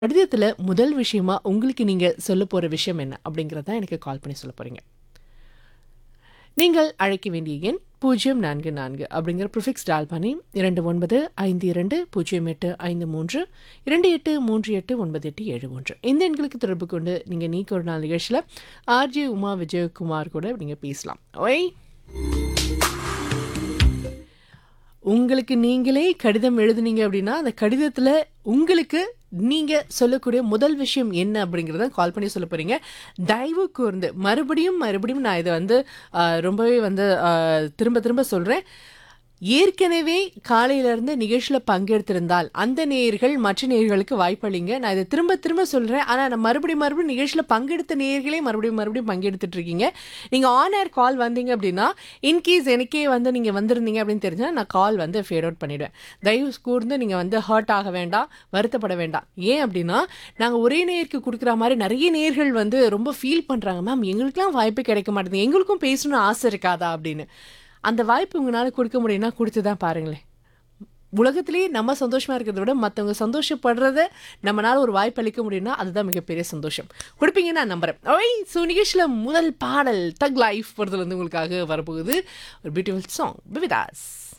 கடிதத்துல முதல் விஷயமா உங்களுக்கு நீங்க சொல்லப் போற விஷயம் என்ன? அப்படிங்கிறத தான் எனக்கு கால் பண்ணி சொல்லப் போறீங்க. நீங்கள் அழைக்க வேண்டிய எண் 044 அப்படிங்கிற ப்ரிஃபிக்ஸ் டயல் பண்ணி 29520853 28389871 இந்த எண்களுக்கு தொடர்பு கொண்டு நீங்க நீக்கு ஒரு நாள் நிகழ்ச்சியில ஆர்ஜே உமா விஜயகுமார் கூட நீங்க பேசலாம். ஒய் உங்களுக்கு நீங்களே கடிதம் எழுதுனீங்க அப்படின்னா, அந்த கடிதத்துல உங்களுக்கு நீங்க சொல்லக்கூடிய முதல் விஷயம் என்ன அப்படிங்கிறத கால் பண்ணி சொல்லப் போறீங்க. தயவு கூர்ந்து மறுபடியும், மறுபடியும் நான் இத வந்து அ ரொம்பவே வந்து அ திரும்ப திரும்ப சொல்றேன். ஏற்கனவே காலையிலருந்து நிகழ்ச்சியில பங்கெடுத்திருந்தால், அந்த நேயர்கள் மற்ற நேயர்களுக்கு வாய்ப்பளிங்க. நான் இத திரும்ப திரும்ப சொல்றேன். ஆனா நான் மறுபடியும் மறுபடியும் நிகழ்ச்சியில பங்கெடுத்த நேயர்களே மறுபடியும் மறுபடியும் பங்கெடுத்துட்டு இருக்கீங்க. நீங்க ஆன் ஏர் கால் வந்தீங்க அப்படின்னா, இன்கேஸ் எனக்கே வந்து நீங்க வந்திருந்தீங்க அப்படின்னு தெரிஞ்சா, நான் கால் வந்து ஃபேட் அவுட் பண்ணிடுவேன். தயவு கூர்ந்து நீங்க வந்து ஹர்ட் ஆக வேண்டாம், வருத்தப்பட வேண்டாம். ஏன் அப்படின்னா, நாங்க ஒரே நேயருக்கு குடுக்குற மாரி நெறைய நேயர்கள் வந்து ரொம்ப ஃபீல் பண்றாங்க. மேம் எங்களுக்கெல்லாம் வாய்ப்பு கிடைக்க மாட்டேங்குது. எங்களுக்கும் பேசணும்னு ஆசை இருக்காதா? அப்படின்னு. அந்த வாய்ப்பு உங்கனால குடுக்க முடியும்னா குடுத்து தான் பாருங்களேன். உலகத்திலேயே நம்ம சந்தோஷமா இருக்கிறத விட மத்தவங்க சந்தோஷப்படுறத நம்மனால ஒரு வாய்ப்பு அளிக்க முடியும்னா, அதுதான் மிகப்பெரிய சந்தோஷம். குடுப்பீங்கன்னு நான் நம்புறேன். ஓய்! ஸோ நிகழ்ச்சியில முதல் பாடல் தக் லைஃப் படத்துல இருந்து உங்களுக்காக வரப்போகுது. ஒரு beautiful song. Be with as.